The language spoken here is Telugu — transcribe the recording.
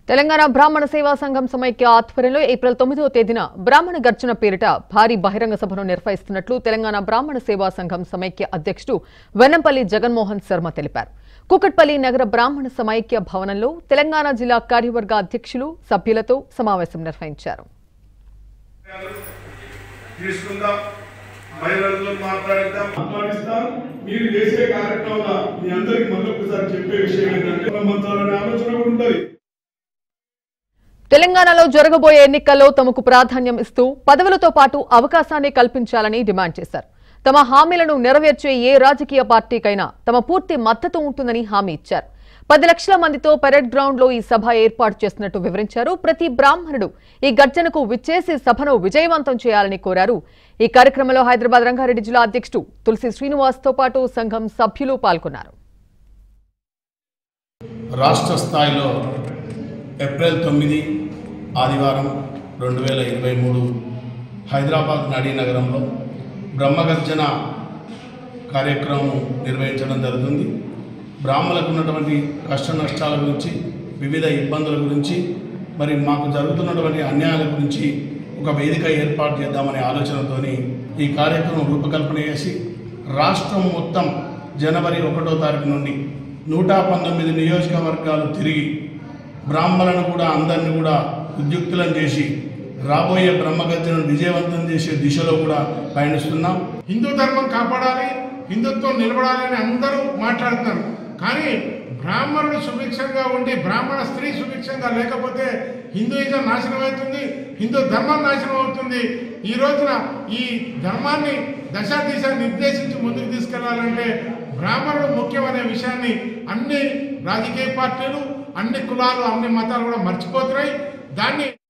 తెలంగాణ బ్రాహ్మణ సేవా సంఘం సమైక్య ఆధ్వర్యంలో ఏప్రిల్ తొమ్మిదవ తేదీన బ్రాహ్మణ గర్జన పేరిట భారీ బహిరంగ సభను నిర్వహిస్తున్నట్లు తెలంగాణ బ్రాహ్మణ సేవా సంఘం సమైక్య అధ్యక్షుడు వెన్నంపల్లి జగన్మోహన్ శర్మ తెలిపారు కూకట్పల్లి నగర బ్రాహ్మణ సమైక్య భవనంలో తెలంగాణ జిల్లా కార్యవర్గ అధ్యక్షులు సభ్యులతో సమావేశం నిర్వహించారు తీసుకుందాం మహిళలతో మాట్లాడిద్దాం మాట్లాడిస్తాను మీరు చేసే కార్యక్రమంలో మీ అందరికి మళ్ళీ ఒకసారి చెప్పే విషయం ఏంటంటే బ్రహ్మంతాలనే ఆలోచన కూడా ఉంటుంది తెలంగాణలో జరగబోయే ఎన్నికల్లో తమకు ప్రాధాన్యం ఇస్తూ పదవులతో పాటు అవకాశాన్ని కల్పించాలని డిమాండ్ చేశారు తమ హామీలను నెరవేర్చే ఏ రాజకీయ పార్టీకైనా తమ పూర్తి మద్దతు ఉంటుందని హామీ ఇచ్చారు పది లక్షల మందితో పెరెడ్ గ్రౌండ్ లో ఈ సభ ఏర్పాటు చేస్తున్నట్టు వివరించారు ప్రతి బ్రాహ్మణుడు ఈ గర్జనకు విచ్చేసి సభను విజయవంతం చేయాలని కోరారు ఈ కార్యక్రమంలో హైదరాబాద్ రంగారెడ్డి జిల్లా అధ్యక్షుడు తులసి శ్రీనివాస్ తో పాటు సంఘం సభ్యులు పాల్గొన్నారు రాష్ట్ర స్థాయిలో ఏప్రిల్ తొమ్మిది ఆదివారం రెండు వేల ఇరవై మూడు హైదరాబాద్ నడీ నగరంలో బ్రహ్మగర్జన కార్యక్రమం నిర్వహించడం జరుగుతుంది బ్రాహ్మణులకు ఉన్నటువంటి కష్ట నష్టాల గురించి వివిధ ఇబ్బందుల గురించి మరి మాకు జరుగుతున్నటువంటి అన్యాయాల గురించి ఒక వేదిక ఏర్పాటు చేద్దామనే ఆలోచనతోని ఈ కార్యక్రమం రూపకల్పన చేసి రాష్ట్రం మొత్తం జనవరి ఒకటో తారీఖు నుండి నూట పంతొమ్మిది నియోజకవర్గాలు తిరిగి బ్రాహ్మణులను కూడా అందరిని కూడా ఉద్యుక్తులను చేసి రాబోయే బ్రహ్మగత్యను విజయవంతం చేసే దిశలో కూడా పయనిస్తున్నాం హిందూ ధర్మం కాపాడాలి హిందుత్వం నిలబడాలి అని అందరూ మాట్లాడుతున్నారు కానీ బ్రాహ్మణుడు సుభిక్షంగా ఉండి బ్రాహ్మణ స్త్రీ సుభిక్షంగా లేకపోతే హిందూయిజం నాశనం అవుతుంది హిందూ ధర్మం నాశనం అవుతుంది ఈ రోజున ఈ ధర్మాన్ని దశ దిశ నిర్దేశించి ముందుకు తీసుకెళ్లాలంటే బ్రాహ్మణుడు ముఖ్యమనే విషయాన్ని అన్ని రాజకీయ పార్టీలు అన్ని కులాలు అన్ని మతాలు కూడా మర్చిపోతున్నాయి దాన్ని